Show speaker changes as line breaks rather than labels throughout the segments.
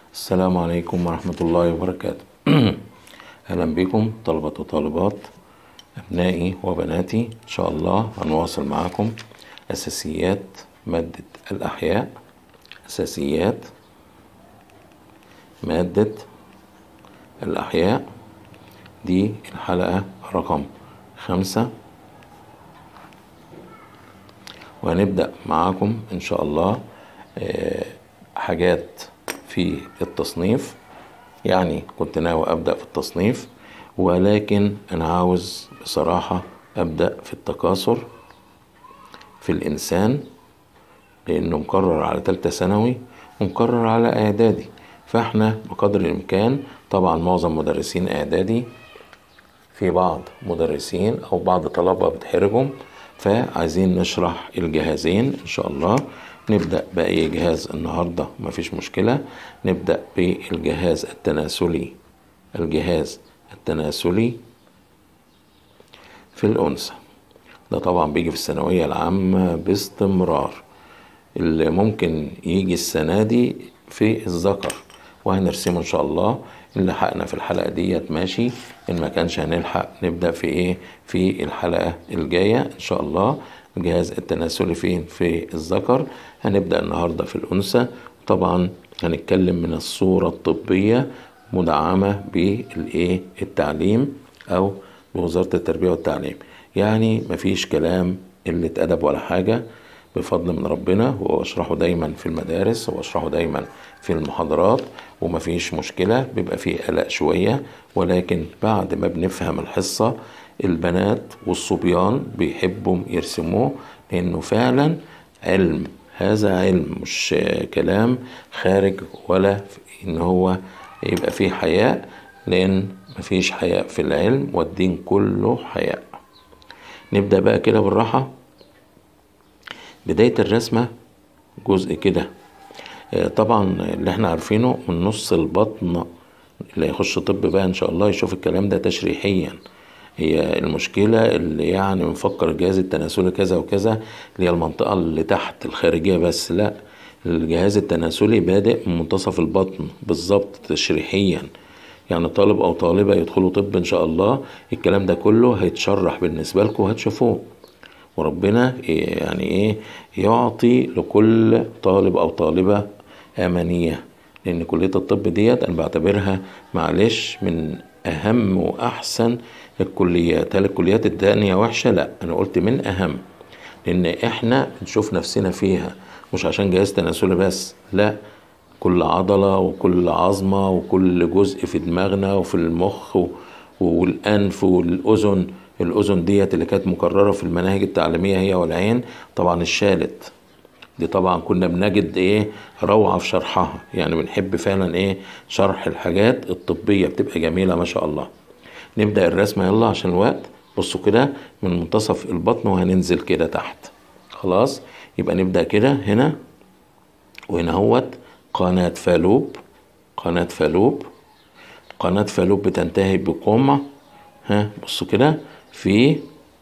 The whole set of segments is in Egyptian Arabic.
السلام عليكم ورحمة الله وبركاته أهلا بكم طلبة وطالبات أبنائي وبناتي إن شاء الله هنواصل معكم أساسيات مادة الأحياء أساسيات مادة الأحياء دي الحلقة رقم خمسة وهنبدأ معاكم إن شاء الله آه، حاجات في التصنيف يعني كنت ناوي أبدأ في التصنيف ولكن أنا عاوز بصراحة أبدأ في التكاثر في الإنسان لأنه مقرر على تالتة ثانوي ومقرر على إعدادي فإحنا بقدر الإمكان طبعا معظم مدرسين إعدادي في بعض مدرسين أو بعض طلبة بتحرجهم فعايزين نشرح الجهازين إن شاء الله نبدأ بأي جهاز النهاردة مفيش مشكلة نبدأ بالجهاز التناسلي الجهاز التناسلي في الأنثى ده طبعا بيجي في الثانوية العامة باستمرار اللي ممكن يجي السنة دي في الذكر وهنرسمه إن شاء الله إن لحقنا في الحلقة ديت ماشي إن ما كانش هنلحق نبدأ في إيه في الحلقة الجاية إن شاء الله الجهاز التناسلي فين في الذكر هنبدأ النهاردة في الأنثى طبعا هنتكلم من الصورة الطبية مدعمة بالإيه التعليم أو بوزارة التربية والتعليم يعني مفيش كلام قلة أدب ولا حاجة بفضل من ربنا واشرحه دايما في المدارس واشرحه دايما في المحاضرات ومفيش مشكلة بيبقى فيه قلق شوية ولكن بعد ما بنفهم الحصة البنات والصبيان بيحبوا يرسموه لأنه فعلا علم هذا علم مش كلام خارج ولا إن هو يبقى فيه حياء لأن مفيش حياء في العلم والدين كله حياء نبدأ بقى كده بالراحة بداية الرسمة جزء كده آه، طبعا اللي احنا عارفينه من نص البطن اللي هيخش طب بقى ان شاء الله يشوف الكلام ده تشريحيا هي المشكلة اللي يعني مفكر الجهاز التناسلي كذا وكذا اللي هي المنطقة اللي تحت الخارجية بس لا الجهاز التناسلي بادئ من منتصف البطن بالظبط تشريحيا يعني طالب او طالبة يدخلوا طب ان شاء الله الكلام ده كله هيتشرح بالنسبة لكم وهتشوفوه وربنا يعني ايه يعطي لكل طالب او طالبة امانية لان كلية الطب ديت انا بعتبرها معلش من اهم واحسن الكليات هل الكليات التانية وحشة لا انا قلت من اهم لان احنا نشوف نفسنا فيها مش عشان جهاز تناسلي بس لا كل عضلة وكل عظمة وكل جزء في دماغنا وفي المخ و- والأنف والأذن الأذن ديت اللي كانت مكررة في المناهج التعليمية هي والعين طبعا اتشالت دي طبعا كنا بنجد ايه روعة في شرحها يعني بنحب فعلا ايه شرح الحاجات الطبية بتبقى جميلة ما شاء الله نبدأ الرسمة يلا عشان الوقت بصوا كده من منتصف البطن وهننزل كده تحت خلاص يبقى نبدأ كده هنا وهنا هوت قناة فالوب قناة فالوب قناة فالوب بتنتهي بقمة ها بصوا كده في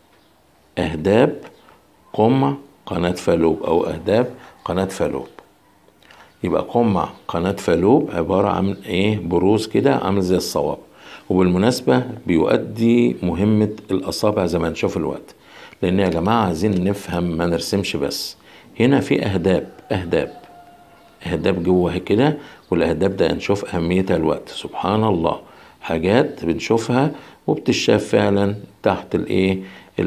أهداب قمة قناة فالوب أو أهداب قناة فالوب يبقى قمة قناة فالوب عبارة عن إيه بروز كده عامل زي الصواب وبالمناسبة بيؤدي مهمة الأصابع زي ما هنشوف الوقت لأن يا جماعة عايزين نفهم ما نرسمش بس هنا في أهداب أهداب أهداب جوه كده والأهداب ده هنشوف أهميتها الوقت سبحان الله حاجات بنشوفها وبتشاف فعلا تحت الإيه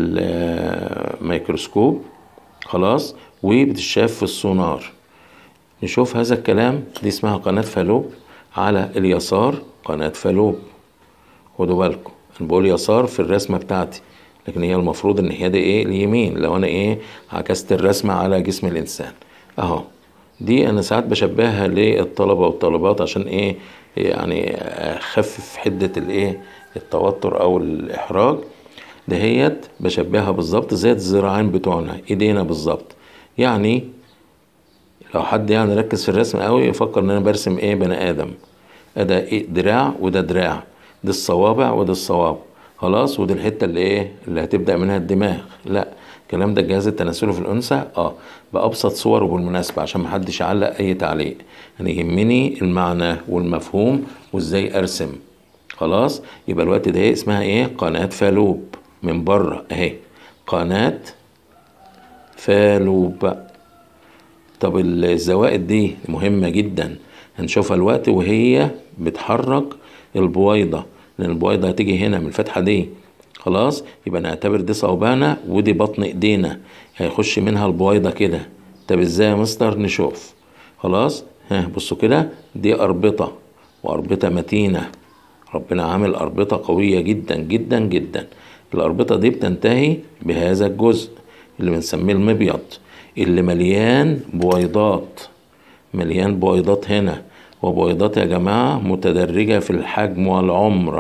الميكروسكوب خلاص وبتشاف في السونار نشوف هذا الكلام دي اسمها قناة فالوب على اليسار قناة فالوب خدوا بالكم انا بقول يسار في الرسمة بتاعتي لكن هي المفروض الناحية دي ايه اليمين لو انا ايه عكست الرسمة على جسم الانسان اهو دي انا ساعات بشبهها للطلبة والطالبات عشان ايه يعني اخفف حدة الايه التوتر او الاحراج دهيت بشبهها بالظبط زي الذراعين بتوعنا ايدينا بالظبط يعني لو حد يعني ركز في الرسم قوي يفكر ان انا برسم ايه بني ادم ده إيه دراع وده دراع دي الصوابع وده الصوابع خلاص ودي الحته اللي ايه اللي هتبدا منها الدماغ لا الكلام ده الجهاز التناسلي في الانثى اه بابسط صوره بالمناسبه عشان محدش يعلق اي تعليق انا يعني يهمني المعنى والمفهوم وازاي ارسم خلاص يبقى الوقت ده اسمها ايه قناه فالوب من بره اهي قناه فالوب طب الزوائد دي مهمه جدا هنشوفها الوقت وهي بتحرك البويضه لان البويضه هتيجي هنا من الفتحه دي خلاص يبقى نعتبر دي صوبانة ودي بطن ايدينا هيخش منها البويضة كده طب ازاي يا مستر نشوف خلاص ها بصوا كده دي أربطة وأربطة متينة ربنا عامل أربطة قوية جدا جدا جدا الأربطة دي بتنتهي بهذا الجزء اللي بنسميه المبيض اللي مليان بويضات مليان بويضات هنا وبويضات يا جماعة متدرجة في الحجم والعمر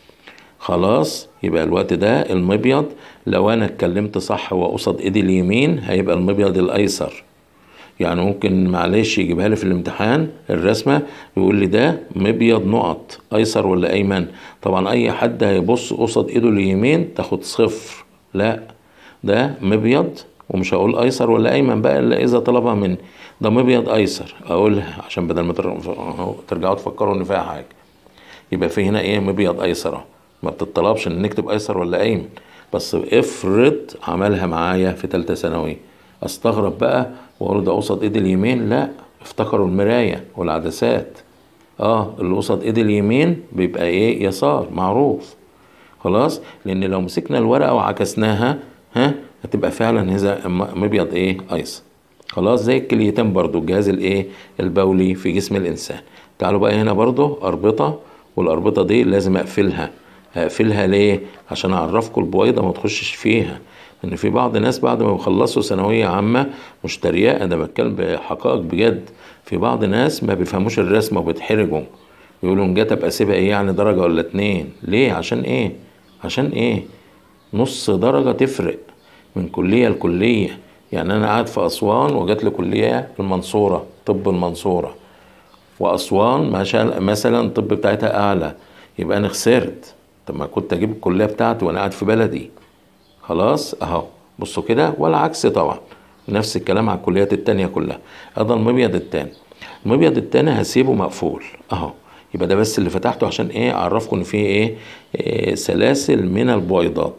خلاص يبقى الوقت ده المبيض لو انا اتكلمت صح وقصد ايدي اليمين هيبقى المبيض الايسر يعني ممكن معلش يجيبها لي في الامتحان الرسمه يقول لي ده مبيض نقط ايسر ولا ايمن طبعا اي حد هيبص قصد ايده اليمين تاخد صفر لا ده مبيض ومش هقول ايسر ولا ايمن بقى الا اذا طلبها مني ده مبيض ايسر اقولها عشان بدل ما ترجعوا تفكروا ان فيها حاجه يبقى في هنا ايه مبيض ايسر ما بتطلبش ان نكتب ايسر ولا ايمن بس افرض عملها معايا في تالتة ثانوي استغرب بقى واقول ده قصد ايدي اليمين لا افتكروا المراية والعدسات اه اللي قصد ايدي اليمين بيبقى ايه يسار معروف خلاص لان لو مسكنا الورقة وعكسناها ها هتبقى فعلا هذا مبيض ايه ايسر خلاص زي الكليتين برضو الجهاز الايه البولي في جسم الانسان تعالوا بقى هنا برضو اربطة والاربطة دي لازم اقفلها هقفلها ليه عشان اعرفكم البويضه ما تخشش فيها ان في بعض الناس بعد ما بيخلصوا ثانويه عامه مش تريقه انا بتكلم بحقائق بجد في بعض الناس ما بيفهموش الرسمه وبيتحرجوا يقولوا ان جت ابقى اسيبها ايه يعني درجه ولا اتنين ليه عشان ايه عشان ايه نص درجه تفرق من كليه لكليه يعني انا قاعد في اسوان وجات لي كليه المنصوره طب المنصوره واسوان مثلا الطب بتاعتها اعلى يبقى انا خسرت طب ما كنت اجيب الكليه بتاعتي وانا قاعد في بلدي خلاص اهو بصوا كده ولا عكس طبعا نفس الكلام على الكليات التانية كلها هذا المبيض التاني المبيض التاني هسيبه مقفول اهو يبقى ده بس اللي فتحته عشان ايه اعرفكم ان فيه ايه, إيه سلاسل من البويضات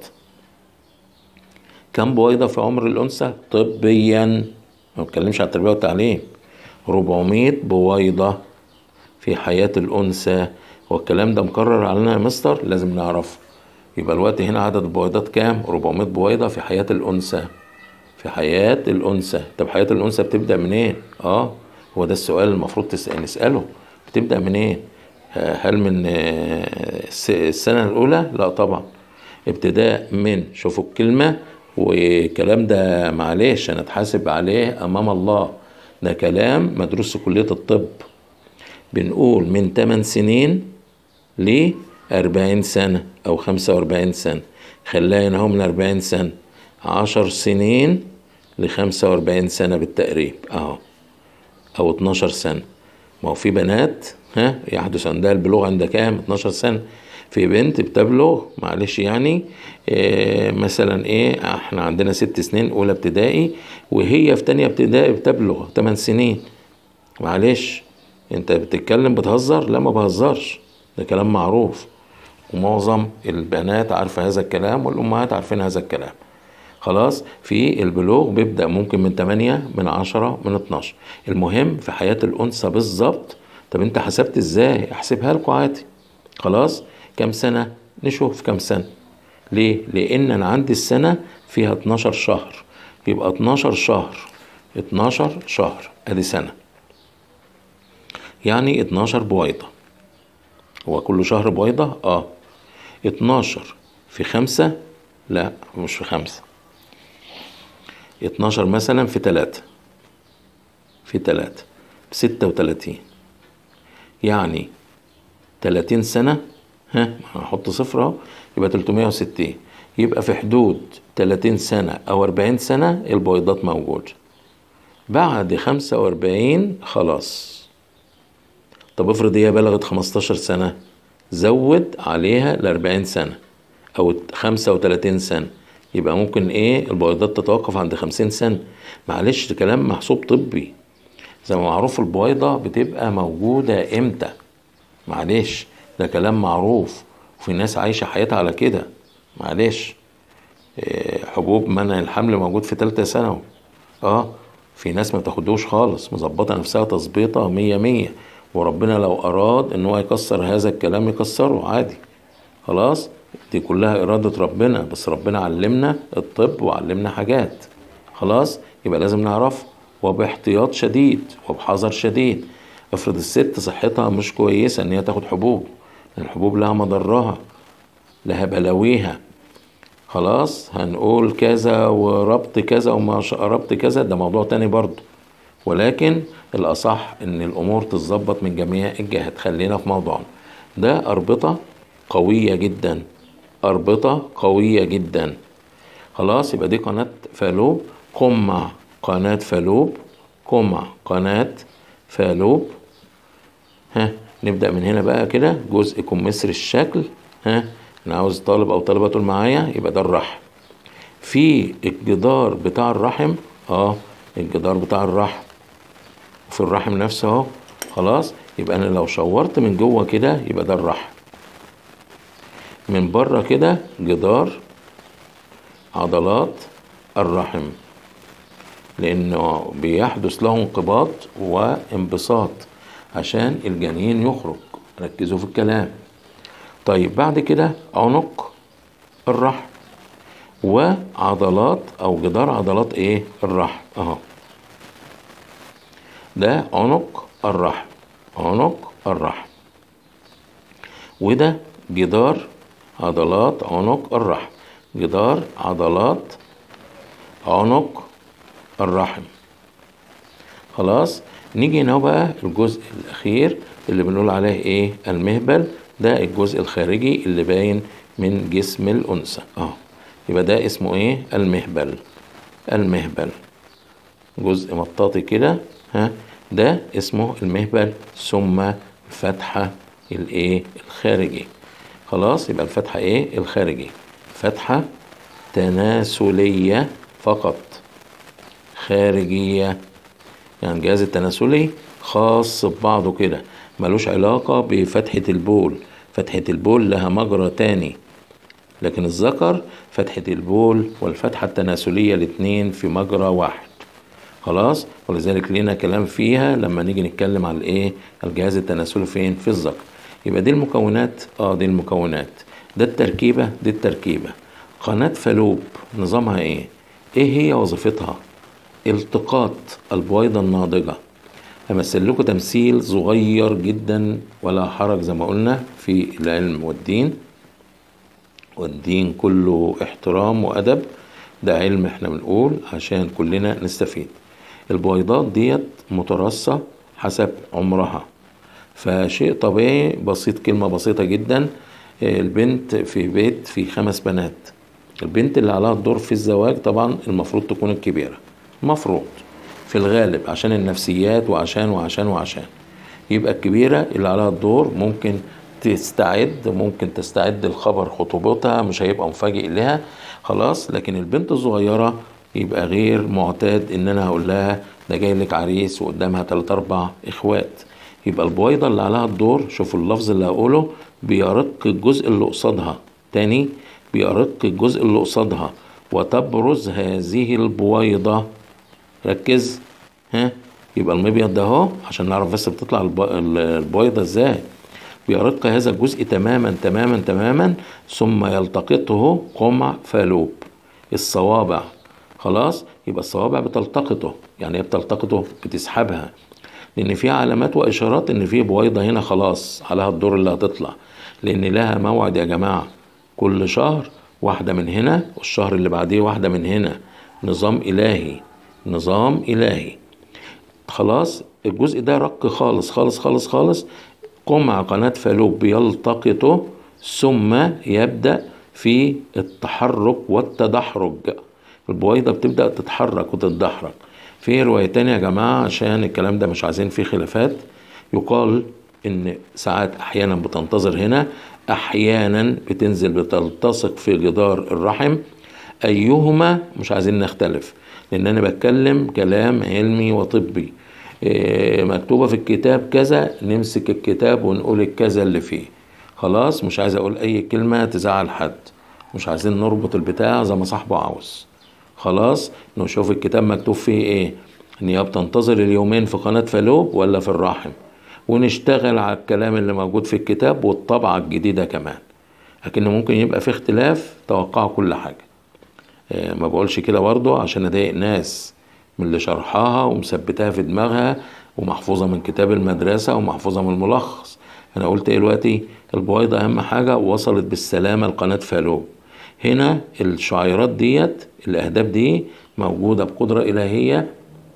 كم بويضة في عمر الأنثى طبيا ما بتكلمش على التربية والتعليم 400 بويضة في حياة الأنثى هو الكلام ده مكرر علينا يا مستر لازم نعرفه يبقى الوقت هنا عدد البويضات كام 400 بويضة في حياة الأنثى في حياة الأنثى طب حياة الأنثى بتبدأ منين إيه؟ اه هو ده السؤال المفروض نسأله بتبدأ منين إيه؟ هل من السنة الأولى لا طبعا ابتداء من شوفوا الكلمة والكلام ده معلش أنا اتحاسب عليه أمام الله ده كلام مدروس في كلية الطب بنقول من 8 سنين ل 40 سنة أو 45 سنة خلاها هنا من 40 سنة 10 سنين ل 45 سنة بالتقريب أهو أو 12 سنة ما هو في بنات ها يحدث عندها البلوغ عند كام 12 سنة في بنت بتبلغ معلش يعني إيه مثلا ايه احنا عندنا ست سنين اولى ابتدائي وهي في تانية ابتدائي بتبلغ 8 سنين معلش انت بتتكلم بتهزر لا ما بهزرش ده كلام معروف ومعظم البنات عارفة هذا الكلام والأمهات عارفين هذا الكلام خلاص في البلوغ بيبدأ ممكن من 8 من 10 من 12 المهم في حياة الأنثى بالظبط طب انت حسبت ازاي احسبها لكم عادي خلاص كم سنة نشوف كم سنة ليه لان انا عندي السنة فيها 12 شهر يبقى 12 شهر 12 شهر ادي سنة يعني 12 بويضة هو كل شهر بويضة اه 12 في خمسة لا مش في خمسة 12 مثلا في تلاتة في تلاتة ستة وتلاتين يعني تلاتين سنة ها هحط صفر اهو يبقى تلتمية وستين يبقى في حدود تلاتين سنة أو أربعين سنة البويضات موجودة بعد خمسة وأربعين خلاص طب افرض هي بلغت 15 سنة زود عليها ل 40 سنة أو 35 سنة يبقى ممكن ايه البويضات تتوقف عند خمسين سنة معلش ده كلام محسوب طبي زي ما معروف البويضة بتبقى موجودة امتى معلش ده كلام معروف وفي ناس عايشة حياتها على كده معلش إيه، حبوب منع الحمل موجود في تالتة ثانوي اه في ناس ما تاخدوش خالص مظبطة نفسها تظبيطة مية مية وربنا لو أراد إن هو يكسر هذا الكلام يكسره عادي خلاص دي كلها إرادة ربنا بس ربنا علمنا الطب وعلمنا حاجات خلاص يبقى لازم نعرف وباحتياط شديد وبحذر شديد افرض الست صحتها مش كويسة ان هي تاخد حبوب لان الحبوب لها مضرها لها بلاويها خلاص هنقول كذا وربط كذا وما ش- ربط كذا ده موضوع تاني برضه ولكن الأصح إن الأمور تتظبط من جميع الجهات خلينا في موضوعنا ده أربطة قوية جدا أربطة قوية جدا خلاص يبقى دي قناة فالوب قمع قناة فالوب قمع قناة فالوب ها نبدأ من هنا بقى كده جزء كمثري الشكل ها أنا عاوز طالب أو طالبة تقول معايا يبقى ده الرحم في الجدار بتاع الرحم اه الجدار بتاع الرحم في الرحم نفسه اهو خلاص يبقى انا لو شورت من جوه كده يبقى ده الرحم من بره كده جدار عضلات الرحم لانه بيحدث له انقباض وانبساط عشان الجنين يخرج ركزوا في الكلام طيب بعد كده عنق الرحم وعضلات او جدار عضلات ايه الرحم اهو ده عنق الرحم عنق الرحم وده جدار عضلات عنق الرحم جدار عضلات عنق الرحم خلاص نيجي هنا بقى الجزء الاخير اللي بنقول عليه ايه المهبل ده الجزء الخارجي اللي باين من جسم الانثى اه يبقى ده اسمه ايه المهبل المهبل جزء مطاطي كده ها ده اسمه المهبل ثم الفتحة الايه الخارجي خلاص يبقى الفتحة ايه الخارجي فتحة تناسلية فقط خارجية يعني الجهاز التناسلي خاص ببعضه كده ملوش علاقة بفتحة البول فتحة البول لها مجرى تاني لكن الذكر فتحة البول والفتحة التناسلية الاتنين في مجرى واحد خلاص ولذلك لينا كلام فيها لما نيجي نتكلم على الايه الجهاز التناسلي فين في الذكر يبقى دي المكونات اه دي المكونات ده التركيبة دي التركيبة قناة فالوب نظامها ايه ايه هي وظيفتها التقاط البويضة الناضجة همثل لكم تمثيل صغير جدا ولا حرج زي ما قلنا في العلم والدين والدين كله احترام وأدب ده علم احنا بنقول عشان كلنا نستفيد البويضات ديت مترصة حسب عمرها فشيء طبيعي بسيط كلمة بسيطة جدا البنت في بيت في خمس بنات البنت اللي عليها الدور في الزواج طبعا المفروض تكون الكبيرة مفروض في الغالب عشان النفسيات وعشان وعشان وعشان يبقى الكبيرة اللي عليها الدور ممكن تستعد ممكن تستعد الخبر خطوبتها مش هيبقى مفاجئ لها خلاص لكن البنت الصغيرة يبقى غير معتاد ان انا هقول لها ده جاي لك عريس وقدامها تلات اربع اخوات يبقى البويضة اللي عليها الدور شوفوا اللفظ اللي هقوله بيرق الجزء اللي قصادها تاني بيرق الجزء اللي قصادها وتبرز هذه البويضة ركز ها يبقى المبيض ده اهو عشان نعرف بس بتطلع البويضة ازاي بيرق هذا الجزء تماما تماما تماما ثم يلتقطه قمع فالوب الصوابع خلاص يبقى الصوابع بتلتقطه يعني هي بتلتقطه بتسحبها لان في علامات واشارات ان في بويضه هنا خلاص عليها الدور اللي هتطلع لان لها موعد يا جماعه كل شهر واحده من هنا والشهر اللي بعديه واحده من هنا نظام الهي نظام الهي خلاص الجزء ده رق خالص خالص خالص خالص قمع قناة فالوب بيلتقطه ثم يبدأ في التحرك والتدحرج البويضة بتبدأ تتحرك وتتدحرج في رواية تانية يا جماعة عشان الكلام ده مش عايزين فيه خلافات يقال ان ساعات احيانا بتنتظر هنا احيانا بتنزل بتلتصق في جدار الرحم ايهما مش عايزين نختلف لان انا بتكلم كلام علمي وطبي إيه، مكتوبة في الكتاب كذا نمسك الكتاب ونقول الكذا اللي فيه خلاص مش عايز اقول اي كلمة تزعل حد مش عايزين نربط البتاع زي ما صاحبه عاوز خلاص نشوف الكتاب مكتوب فيه ايه ان هي بتنتظر اليومين في قناة فالوب ولا في الرحم ونشتغل على الكلام اللي موجود في الكتاب والطبعة الجديدة كمان لكن ممكن يبقى في اختلاف توقعوا كل حاجة آه، ما بقولش كده برضه عشان اضايق ناس من اللي شرحها ومثبتها في دماغها ومحفوظة من كتاب المدرسة ومحفوظة من الملخص انا قلت ايه دلوقتي البويضة اهم حاجة وصلت بالسلامة لقناة فالوب هنا الشعيرات ديت الاهداف دي موجودة بقدرة الهية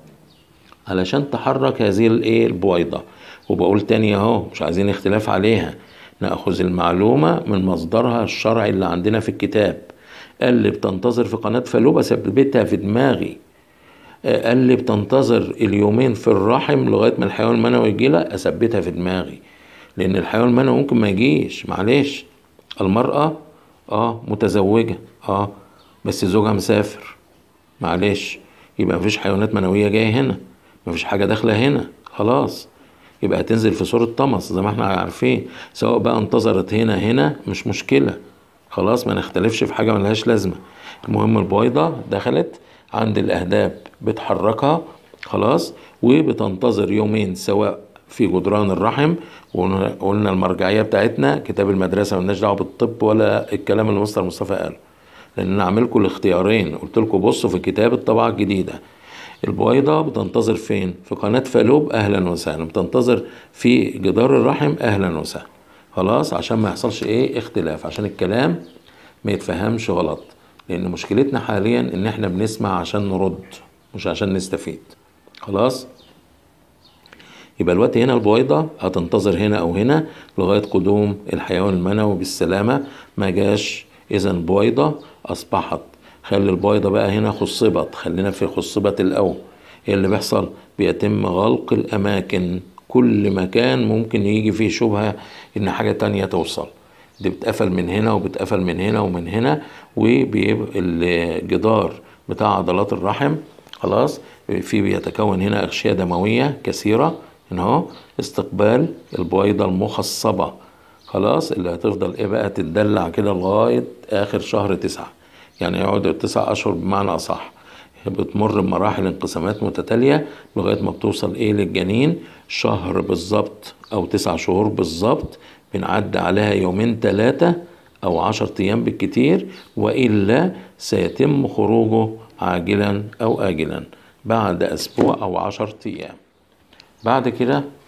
علشان تحرك هذه الايه البويضة وبقول تاني اهو مش عايزين اختلاف عليها ناخذ المعلومة من مصدرها الشرعي اللي عندنا في الكتاب قال لي بتنتظر في قناة فالوبة ثبتها في دماغي آه، قال لي بتنتظر اليومين في الرحم لغاية ما الحيوان المنوي يجي لها أثبتها في دماغي لأن الحيوان المنوي ممكن ما يجيش معلش المرأة اه متزوجة اه بس زوجها مسافر معلش يبقى مفيش حيوانات منوية جاية هنا مفيش حاجة داخلة هنا خلاص يبقى هتنزل في صورة طمس زي ما احنا عارفين سواء بقى انتظرت هنا هنا مش مشكلة خلاص ما نختلفش في حاجة ملهاش لازمة المهم البويضة دخلت عند الأهداب بتحركها خلاص وبتنتظر يومين سواء في جدران الرحم وقلنا المرجعية بتاعتنا كتاب المدرسة ملناش دعوة بالطب ولا الكلام اللي مستر مصطفى قاله لأن أنا عامل لكم الاختيارين قلت لكم بصوا في كتاب الطبعة الجديدة البويضة بتنتظر فين؟ في قناة فالوب أهلا وسهلا بتنتظر في جدار الرحم أهلا وسهلا خلاص عشان ما يحصلش إيه اختلاف عشان الكلام ما يتفهمش غلط لأن مشكلتنا حاليا إن إحنا بنسمع عشان نرد مش عشان نستفيد خلاص يبقى الوقت هنا البويضة هتنتظر هنا أو هنا لغاية قدوم الحيوان المنوي بالسلامة ما جاش إذا البويضة أصبحت خلي البويضة بقى هنا خصبت خلينا في خصبة الأول ايه اللي بيحصل بيتم غلق الأماكن كل مكان ممكن يجي فيه شبهة إن حاجة تانية توصل دي بتقفل من هنا وبتقفل من هنا ومن هنا وبيبقى الجدار بتاع عضلات الرحم خلاص في بيتكون هنا أغشية دموية كثيرة هنا اهو استقبال البويضة المخصبة خلاص اللي هتفضل ايه بقى تتدلع كده لغاية آخر شهر تسعة يعني يقعد تسع أشهر بمعنى أصح بتمر بمراحل انقسامات متتالية لغاية ما بتوصل ايه للجنين شهر بالظبط أو تسع شهور بالظبط بنعدي عليها يومين ثلاثة أو عشر أيام بالكتير وإلا سيتم خروجه عاجلا أو آجلا بعد أسبوع أو عشر أيام بعد كده